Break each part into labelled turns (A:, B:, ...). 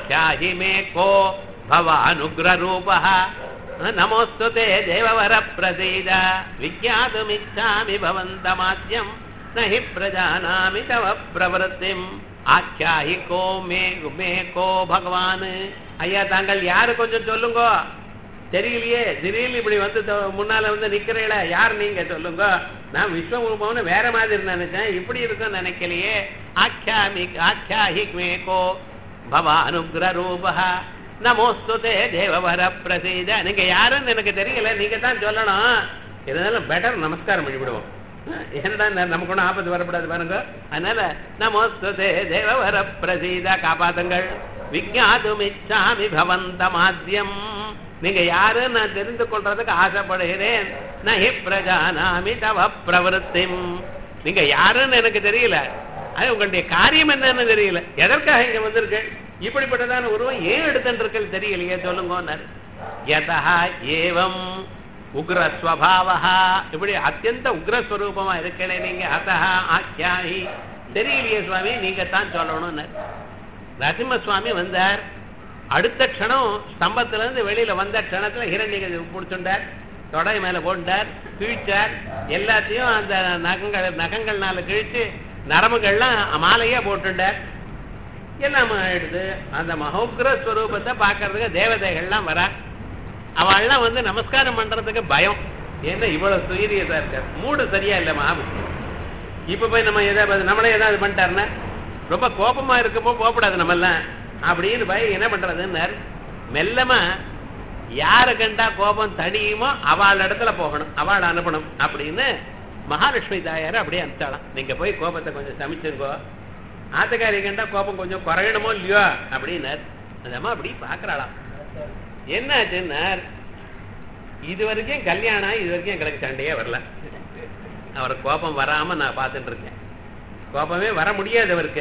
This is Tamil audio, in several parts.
A: आख्याहि मे को भवानुग्ररूपः नमोऽस्तु ते देववरप्रसीद विज्ञातुमिच्छामि भवन्तमाद्यम् न हि प्रजानामि तव प्रवृत्तिम् ஆக்கியாஹி கோ மே மே கோ பகவான் ஐயா தாங்கள் யாரு கொஞ்சம் சொல்லுங்க தெரியலையே திடீர்னு இப்படி வந்து தொ- முன்னால வந்து நிக்கிறீங்கள யார் நீங்க சொல்லுங்க நான் விஸ்வரூபம்னு வேற மாதிரி நினைச்சேன் இப்படி இருக்கும்னு நினைக்கலையே ஆக்கியாமி ஆக்கியாஹி மே கோ பவானுகிர ரூபா நமோஸ்து தே தேவவர பிரசீத நீங்க யாருன்னு எனக்கு தெரியல நீங்க தான் சொல்லணும் இருந்தாலும் பெட்டர் நமஸ்காரம் பண்ணிவிடுவோம் என்னடா ந- நமக்கு ஒன்றும் ஆபத்து வரக்கூடாது பாருங்க அதனால நமோஸ்து தேவவர பிரசீத காப்பாத்துங்கள் விஜாதும் இச்சாமி பவந்த மாத்தியம் நீங்க யாருன்னு நான் தெரிந்து கொள்றதுக்கு ஆசைப்படுகிறேன் நஹி பிரஜானாமி தவ பிரவருத்திம் நீங்க யாருன்னு எனக்கு தெரியல அது உங்களுடைய காரியம் என்னன்னு தெரியல எதற்காக இங்க வந்திருக்கு இப்படிப்பட்டதான உருவம் ஏன் எடுத்துட்டு தெரியலையே சொல்லுங்க யதா ஏவம் உக்ரஸ்வபாவா இப்படி அத்தியந்த உக்ரஸ்வரூபமா இருக்கனே நீங்க அத்தா ஆக்கியாயி தெரியலையே சுவாமி நீங்க தான் சொல்லணும்னு நரசிம்ம சுவாமி வந்தார் அடுத்த க்ஷணம் ஸ்தம்பத்துல இருந்து வெளியில வந்த க்ஷணத்துல ஹிரண்ய பிடிச்சுட்டார் தொடை மேல போட்டார் கிழிச்சார் எல்லாத்தையும் அந்த நகங்கள் நகங்கள்னால கிழிச்சு நரம்புகள்லாம் மாலையா போட்டுட்டார் எல்லாம் ஆயிடுது அந்த மகோக்ர ஸ்வரூபத்தை பார்க்கறதுக்கு தேவதைகள்லாம் வரா அவள்லாம் வந்து நமஸ்காரம் பண்றதுக்கு பயம் ஏன்னா இவ்வளவு சுயரியதா இருக்கார் மூடு சரியா இல்ல மாவு இப்ப போய் நம்ம ஏதாவது நம்மளே ஏதாவது பண்ணிட்டாருன்னா ரொம்ப கோபமா இருக்கப்போ போகக்கூடாது நம்ம எல்லாம் அப்படின்னு போய் என்ன பண்றதுன்னார் மெல்லமா யாரை கண்டா கோபம் தடியுமோ அவள் இடத்துல போகணும் அவள் அனுப்பணும் அப்படின்னு மகாலட்சுமி தாயார அப்படியே அனுப்பிச்சாலாம் நீங்க போய் கோபத்தை கொஞ்சம் சமைச்சிருங்கோ ஆத்துக்காரி கண்டா கோபம் கொஞ்சம் குறையணுமோ இல்லையோ அப்படின்னார் அந்த அம்மா அப்படி பாக்குறாளாம் என்னாச்சுன்னார் இது வரைக்கும் கல்யாணம் இது வரைக்கும் எங்களுக்கு சண்டையே வரல அவர் கோபம் வராம நான் பார்த்துட்டு இருக்கேன் கோபமே வர முடியாது அவருக்கு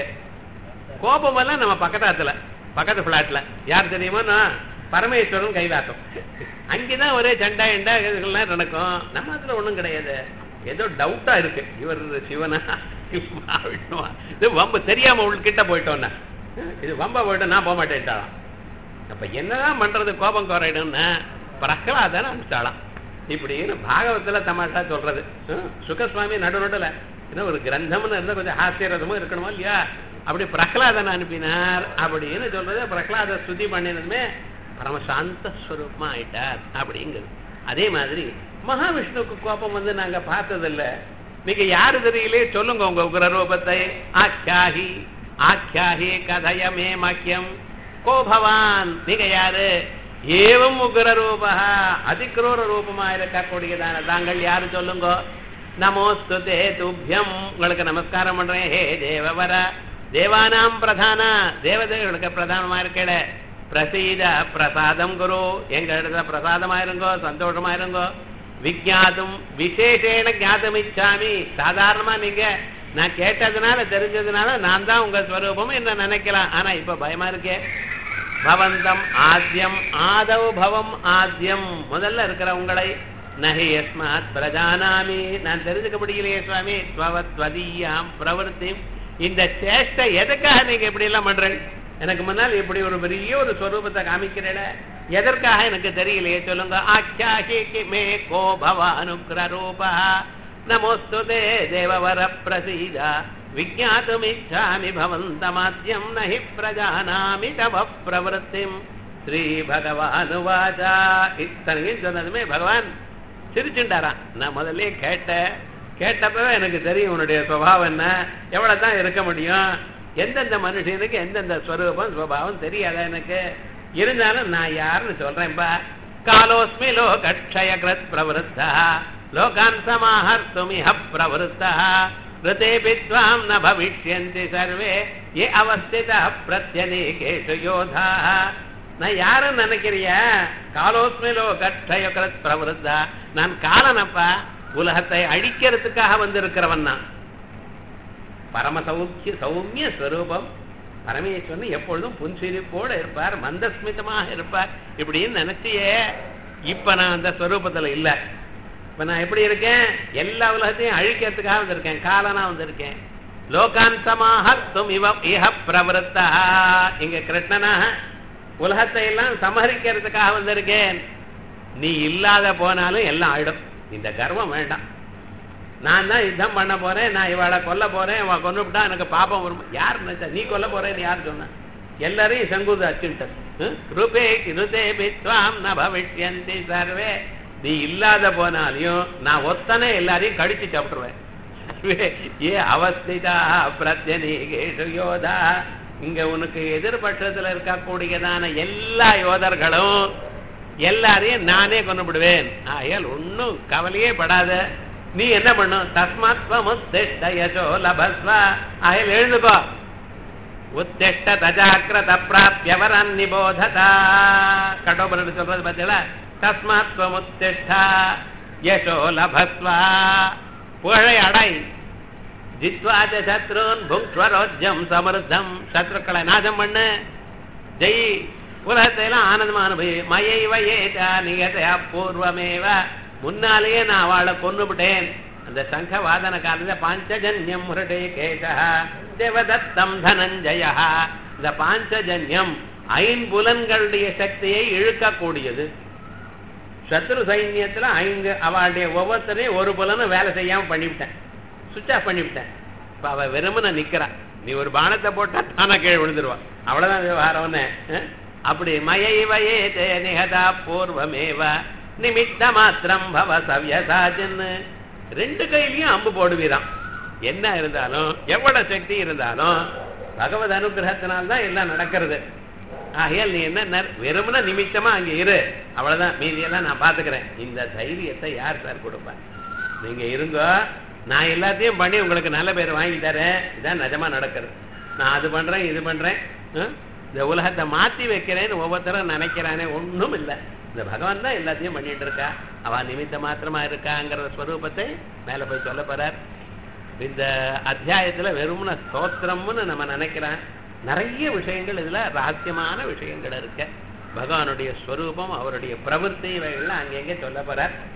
A: கோபம் எல்லாம் நம்ம பக்கத்தாத்துல பக்கத்து பிளாட்ல யார் தெரியுமா நான் பரமேஸ்வரன் கைவாக்கம் அங்கேதான் ஒரே சண்டா எண்டா இதெல்லாம் நடக்கும் நம்ம அதுல ஒண்ணும் கிடையாது ஏதோ டவுட்டா இருக்கு இவர் சிவனா இவரா விஷ்ணுவா இது வம்பு தெரியாம உள்கிட்ட போயிட்டோன்னா இது வம்ப போயிட்டு நான் போக மாட்டேன்ட்டாளாம் அப்ப என்னதான் பண்றது கோபம் குறையணும்னா பிரகலாதன் அனுப்பிச்சாளாம் இப்படின்னு பாகவத்துல தமாஷா சொல்றது ஹம், சுகசுவாமி நடு நடுல இன்னும் ஒரு கிரந்தம்னு இருந்தா கொஞ்சம் ஹாஸ்யரதமும் இருக்கணுமோ இல்லையா அப்படி பிரகலாதன் அனுப்பினார் அப்படின்னு சொல்றது பிரகலாத ஸ்துதி பண்ணினதுமே பரமசாந்த ஸ்வரூபமா ஆயிட்டார் அப்படிங்கிறது அதே மாதிரி மகாவிஷ்ணுவுக்கு கோபம் வந்து நாங்க பார்த்ததில்ல நீங்க யாரு தெரியலே சொல்லுங்க உங்க உக்ரரூபத்தை ஆக்கியாகி ஆக்கியாகி கதயமே மக்கியம் கோ பவான் நீங்க யாரு ஏவம் உக்ர ரூபா அதிக்ரூர ரூபமா இருக்கக்கூடியதான தாங்கள் யாரு சொல்லுங்க நமோஸ்து தே துப்பியம் உங்களுக்கு நமஸ்காரம் பண்றேன் ஹே தேவவர தேவானாம் பிரதான தேவதைகளுக்கு பிரதானமா இருக்கல பிரசீத பிரசாதம் குரு எங்க இடத்துல பிரசாதமா இருங்கோ சந்தோஷமா இருங்கோ விஜாதும் விசேஷேன ஞாதம் இச்சாமி சாதாரணமா நீங்க நான் கேட்டதுனால தெரிஞ்சதுனால நான் தான் உங்க ஸ்வரூபம் என்ன நினைக்கலாம் ஆனா இப்ப பயமா இருக்கே பவந்தம் ஆத்யம் ஆதவ் பவம் ஆத்யம் முதல்ல இருக்கிற உங்களை நகி யஸ்மாத் பிரஜானாமி நான் தெரிஞ்சுக்க முடியலையே சுவாமி ஸ்வவத்வதீயாம் பிரவருத்தி இந்த சேஷ்டை எதுக்காக நீங்க இப்படி எல்லாம் பண்றேன் எனக்கு முன்னால் இப்படி ஒரு பெரிய ஒரு ஸ்வரூபத்தை காமிக்கிறேன் எதற்காக எனக்கு தெரியலையே சொல்லுங்க ஆக்கியாகி மே கோ பவானுக்ர ரூபா நமோஸ்து தே தேவவர பிரசீத விஜாத்துமிச்சாமி பவந்தமாத்யம் நஹி பிரஜானாமி தவ பிரவருத்திம் ஸ்ரீ பகவானுவாச்சா இத்தனையும் சொன்னதுமே பகவான் சிரிச்சுட்டாராம் நான் முதல்ல கேட்டேன் கேட்டப்பவே எனக்கு தெரியும் உன்னுடைய சுபாவம் என்ன எவ்வளவு தான் இருக்க முடியும் எந்தெந்த மனுஷனுக்கு எந்தெந்த ஸ்வரூபம் சுபாவம் தெரியாதா எனக்கு இருந்தாலும் நான் யாருன்னு சொல்றேன்பா காலோஸ்மி லோகக்ஷய கிருத் பிரவருத்தா லோகான் சமாஹர்த்துமிஹ பிரவருத்தா ऋतेऽपि त्वां न भविष्यन्ति सर्वे ये அவஸ்திதா பிரத்யநேகேஷு யோதாः நான் யாருன்னு நினைக்கிறிய காலோஸ்மிலோ கட்சய கிருத் பிரவருத்தா நான் காலனப்பா உலகத்தை அழிக்கிறதுக்காக வந்திருக்கிறவன் நான் பரம சௌக்கிய சௌமிய ஸ்வரூபம் பரமேஸ்வரன் எப்பொழுதும் புன்சிரிப்போடு இருப்பார் மந்தஸ்மிதமாக இருப்பார் இப்படின்னு நினைச்சியே இப்ப நான் அந்த ஸ்வரூபத்துல இல்ல இப்ப நான் எப்படி இருக்கேன் எல்லா உலகத்தையும் அழிக்கிறதுக்காக வந்திருக்கேன் காலனா வந்திருக்கேன் லோகாந்தமாக தும் இவ இஹ பிரவருத்தா இங்க கிருஷ்ணனாக உலகத்தை எல்லாம் சமரிக்கிறதுக்காக வந்திருக்கேன் நீ இல்லாத போனாலும் எல்லாம் ஆயிடும் இந்த கர்வம் வேண்டாம் நான் தான் யுத்தம் பண்ண போறேன் நான் இவளை கொல்ல போறேன் இவன் கொண்டுவிட்டா எனக்கு பாப்பம் வரும் யார் நினைச்சா நீ கொல்ல போறேன்னு யார் சொன்ன எல்லாரையும் செங்குது அச்சுட்டது ரூபே கிருதே பித்வாம் ந பவிஷ்யந்தி சர்வே நீ இல்லாத போனாலையும் நான் ஒத்தனை எல்லாரையும் கடிச்சு சாப்பிட்டுருவேன் ஏ அவஸ்திதா பிரத்யனீகேஷு யோதா இங்க உனக்கு எதிர்பட்சத்துல இருக்கக்கூடியதான எல்லா யோதர்களும் எல்லாரையும் நானே கொண்டு விடுவேன் ஆகையால் ஒன்னும் கவலையே படாத நீ என்ன பண்ணும் தஸ்மாத்வமுத்திஷ்ட யசோ லபஸ்வா ஆகையால் எழுந்துக்கோ உத்திஷ்ட தஜாக்கிரத பிராப்தியவரன் நிபோததா கடோபரன் சொல்றது பார்த்தீங்களா தஸ்மாத்வமுத்திஷ்டா யசோ லபஸ்வா புகழை அடை ஜித்வாஜ சத்ருன் புங்ஸ்வரோஜம் சமருத்தம் சத்ருக்களை நாசம் பண்ணு ஜெய் உலகத்தை எல்லாம் ஆனந்தமா அனுபவி மயை வயேதா நிகதையா பூர்வமேவ முன்னாலேயே நான் அவளை கொன்னுவிட்டேன் அந்த சங்க வாதன காலத்துல பாஞ்சஜன்யம் ஹிருடே கேசா தேவதத்தம் தனஞ்சயா இந்த பாஞ்சஜன்யம் ஐம்புலன்களுடைய சக்தியை இழுக்கக்கூடியது சத்ரு சைன்யத்துல ஐந்து அவளுடைய ஒவ்வொருத்தரையும் ஒரு புலனும் வேலை செய்யாம பண்ணிவிட்டேன் சுவிட்ச் ஆஃப் பண்ணிவிட்டேன் இப்ப அவ வெறுமன நிக்கிறா நீ ஒரு பானத்தை போட்டா தானே கீழே விழுந்துருவா அவ்வளவுதான் விவகாரம்னு அஹ்? அப்படி மயைவயே தே நிகதா பூர்வமேவ நிமித்த மாத்திரம் பவ சவ்யசாஜன்னு ரெண்டு கையிலயும் அம்பு போடுவீராம் என்ன இருந்தாலும் எவ்வளவு சக்தி இருந்தாலும் பகவத் அனுகிரகத்தினால்தான் எல்லாம் நடக்கிறது ஆகையால் நீ என்ன நர்- வெறுமன நிமித்தமா அங்க இரு அவ்வளவுதான் மீதியெல்லாம் நான் பாத்துக்கிறேன் இந்த தைரியத்தை யார் சார் கொடுப்பா நீங்க இருங்க நான் எல்லாத்தையும் பண்ணி உங்களுக்கு நல்ல பேர் வாங்கி தரேன் இதான் நிஜமா நடக்கிறது நான் அது பண்றேன் இது பண்றேன் ஹம்? இந்த உலகத்தை மாத்தி வைக்கிறேன்னு ஒவ்வொருத்தரும் நினைக்கிறானே ஒண்ணும் இல்லை இந்த பகவான் தான் எல்லாத்தையும் பண்ணிட்டு இருக்கா அவ நிமித்த மாத்திரமா இருக்காங்கிற ஸ்வரூபத்தை மேல போய் சொல்ல போறார் இந்த அத்தியாயத்துல வெறுமன ஸ்தோத்திரம்னு நம்ம நினைக்கிறேன் நிறைய விஷயங்கள் இதுல ரகசியமான விஷயங்கள் இருக்கு பகவானுடைய ஸ்வரூபம் அவருடைய பிரவൃத்தி இவைகள்லாம் அங்கங்க சொல்ல போறார்